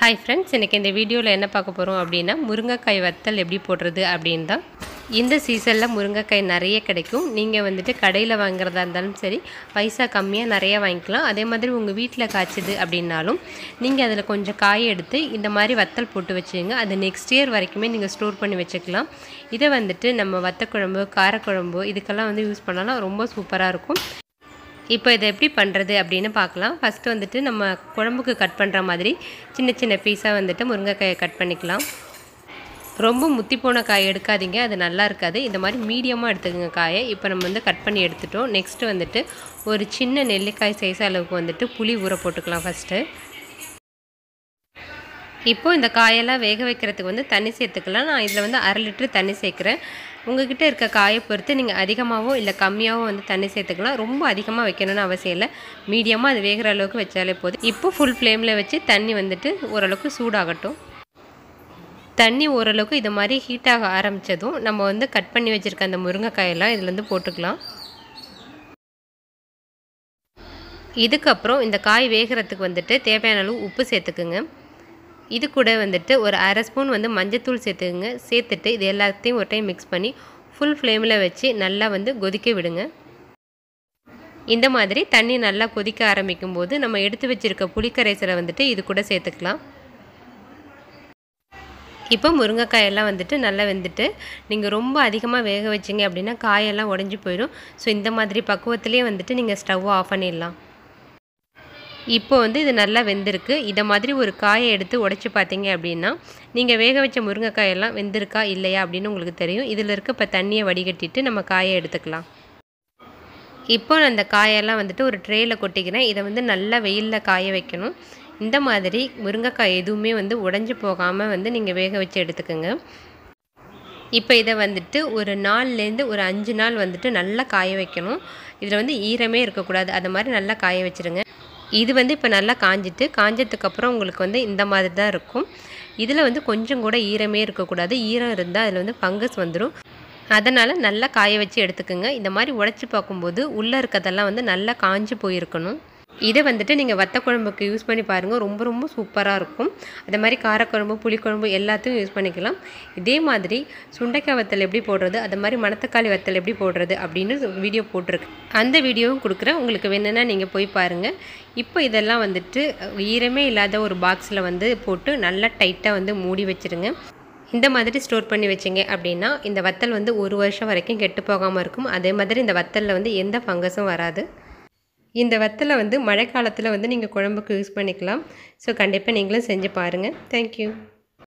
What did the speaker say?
hi friends இன்றைக்கி இந்த வீடியோவில் என்ன பார்க்க போகிறோம் அப்படின்னா முருங்கைக்காய் வத்தல் எப்படி போடுறது அப்படின்னு தான் இந்த சீசனில் முருங்கைக்காய் நிறைய கிடைக்கும் நீங்கள் வந்துட்டு கடையில் வாங்குறதா இருந்தாலும் சரி பைசா கம்மியாக நிறைய வாங்கிக்கலாம் அதே மாதிரி உங்கள் வீட்டில் காய்ச்சிது அப்படின்னாலும் நீங்கள் அதில் கொஞ்சம் காய் எடுத்து இந்த மாதிரி வத்தல் போட்டு வச்சுங்க அது நெக்ஸ்ட் இயர் வரைக்குமே நீங்கள் ஸ்டோர் பண்ணி வச்சுக்கலாம் இதை வந்துட்டு நம்ம வத்தக்குழம்பு காரக்குழம்பு இதுக்கெல்லாம் வந்து யூஸ் பண்ணலாம் ரொம்ப சூப்பராக இருக்கும் இப்போ இதை எப்படி பண்ணுறது அப்படின்னு பார்க்கலாம் ஃபஸ்ட்டு வந்துட்டு நம்ம குழம்புக்கு கட் பண்ணுற மாதிரி சின்ன சின்ன பீஸாக வந்துட்டு முருங்கைக்காயை கட் பண்ணிக்கலாம் ரொம்ப முத்தி போன காய் எடுக்காதீங்க அது நல்லா இருக்காது இந்த மாதிரி மீடியமாக எடுத்துக்கோங்க காயை இப்போ நம்ம வந்து கட் பண்ணி எடுத்துட்டோம் நெக்ஸ்ட்டு வந்துட்டு ஒரு சின்ன நெல்லிக்காய் சைஸ் அளவுக்கு வந்துட்டு புளி ஊற போட்டுக்கலாம் ஃபஸ்ட்டு இப்போது இந்த காயெல்லாம் வேக வைக்கிறதுக்கு வந்து தண்ணி சேர்த்துக்கலாம் நான் இதில் வந்து அரை லிட்டர் தண்ணி சேர்க்குறேன் உங்ககிட்ட இருக்க காயை பொறுத்து நீங்கள் அதிகமாகவோ இல்லை கம்மியாகவோ வந்து தண்ணி சேர்த்துக்கலாம் ரொம்ப அதிகமாக வைக்கணும்னு அவசியம் இல்லை மீடியமாக அது வேகிற அளவுக்கு வச்சாலே போதும் இப்போ ஃபுல் ஃப்ளேமில் வச்சு தண்ணி வந்துட்டு ஓரளவுக்கு சூடாகட்டும் தண்ணி ஓரளவுக்கு இது மாதிரி ஹீட்டாக ஆரம்பித்ததும் நம்ம வந்து கட் பண்ணி வச்சுருக்க அந்த முருங்கைக்காயெல்லாம் இதில் வந்து போட்டுக்கலாம் இதுக்கப்புறம் இந்த காய் வேகிறதுக்கு வந்துட்டு தேவையான அளவு உப்பு சேர்த்துக்குங்க இது கூட வந்துட்டு ஒரு அரை ஸ்பூன் வந்து மஞ்சத்தூள் சேர்த்துக்குங்க சேர்த்துட்டு இது எல்லாத்தையும் ஒரு டைம் மிக்ஸ் பண்ணி ஃபுல் ஃப்ளேமில் வச்சு நல்லா வந்து கொதிக்க விடுங்க இந்த மாதிரி தண்ணி நல்லா கொதிக்க ஆரம்பிக்கும் போது நம்ம எடுத்து வச்சுருக்க புளிக்கரைசலை வந்துட்டு இது கூட சேர்த்துக்கலாம் இப்போ முருங்கைக்காயெல்லாம் வந்துட்டு நல்லா வெந்துட்டு நீங்கள் ரொம்ப அதிகமாக வேக வச்சிங்க அப்படின்னா காயெல்லாம் உடஞ்சி போயிடும் ஸோ இந்த மாதிரி பக்குவத்திலே வந்துட்டு நீங்கள் ஸ்டவ் ஆஃப் பண்ணிடலாம் இப்போ வந்து இது நல்லா வெந்திருக்கு இதை மாதிரி ஒரு காயை எடுத்து உடச்சி பார்த்தீங்க அப்படின்னா நீங்கள் வேக வச்ச முருங்கைக்காயெல்லாம் வெந்திருக்கா இல்லையா அப்படின்னு உங்களுக்கு தெரியும் இதில் இருக்க இப்போ தண்ணியை வடிகட்டிட்டு நம்ம காயை எடுத்துக்கலாம் இப்போ நான் அந்த காயெல்லாம் வந்துட்டு ஒரு ட்ரேயில் கொட்டிக்கிறேன் இதை வந்து நல்லா வெயிலில் காய வைக்கணும் இந்த மாதிரி முருங்கைக்காய் எதுவுமே வந்து உடஞ்சி போகாமல் வந்து நீங்கள் வேக வச்சு எடுத்துக்கோங்க இப்போ இதை வந்துட்டு ஒரு நாள்லேருந்து ஒரு அஞ்சு நாள் வந்துட்டு நல்லா காய வைக்கணும் இதில் வந்து ஈரமே இருக்கக்கூடாது அது மாதிரி நல்லா காய வச்சுருங்க இது வந்து இப்போ நல்லா காஞ்சிட்டு காஞ்சதுக்கப்புறம் உங்களுக்கு வந்து இந்த மாதிரி தான் இருக்கும் இதில் வந்து கொஞ்சம் கூட ஈரமே இருக்கக்கூடாது ஈரம் இருந்தால் அதில் வந்து ஃபங்கஸ் வந்துடும் அதனால் நல்லா காய வச்சு எடுத்துக்கோங்க இந்த மாதிரி உடச்சி பார்க்கும்போது உள்ளே இருக்கிறதெல்லாம் வந்து நல்லா காஞ்சி போயிருக்கணும் இதை வந்துட்டு நீங்கள் வத்த குழம்புக்கு யூஸ் பண்ணி பாருங்கள் ரொம்ப ரொம்ப சூப்பராக இருக்கும் அதே மாதிரி காரக்குழம்பு புளிக்குழம்பு எல்லாத்தையும் யூஸ் பண்ணிக்கலாம் இதே மாதிரி சுண்டைக்காய் வத்தல் எப்படி போடுறது அது மாதிரி மணத்தக்காளி வத்தல் எப்படி போடுறது அப்படின்னு வீடியோ போட்டிருக்கு அந்த வீடியோவும் கொடுக்குறேன் உங்களுக்கு வேணும்னா நீங்கள் போய் பாருங்கள் இப்போ இதெல்லாம் வந்துட்டு ஈரமே இல்லாத ஒரு பாக்ஸில் வந்து போட்டு நல்லா டைட்டாக வந்து மூடி வச்சுருங்க இந்த மாதிரி ஸ்டோர் பண்ணி வச்சிங்க அப்படின்னா இந்த வத்தல் வந்து ஒரு வருஷம் வரைக்கும் கெட்டு போகாமல் இருக்கும் அதே மாதிரி இந்த வத்தலில் வந்து எந்த ஃபங்கஸும் வராது இந்த வத்தலை வந்து மழை காலத்தில் வந்து நீங்கள் குழம்புக்கு யூஸ் பண்ணிக்கலாம் ஸோ கண்டிப்பாக நீங்களும் செஞ்சு பாருங்கள் தேங்க்யூ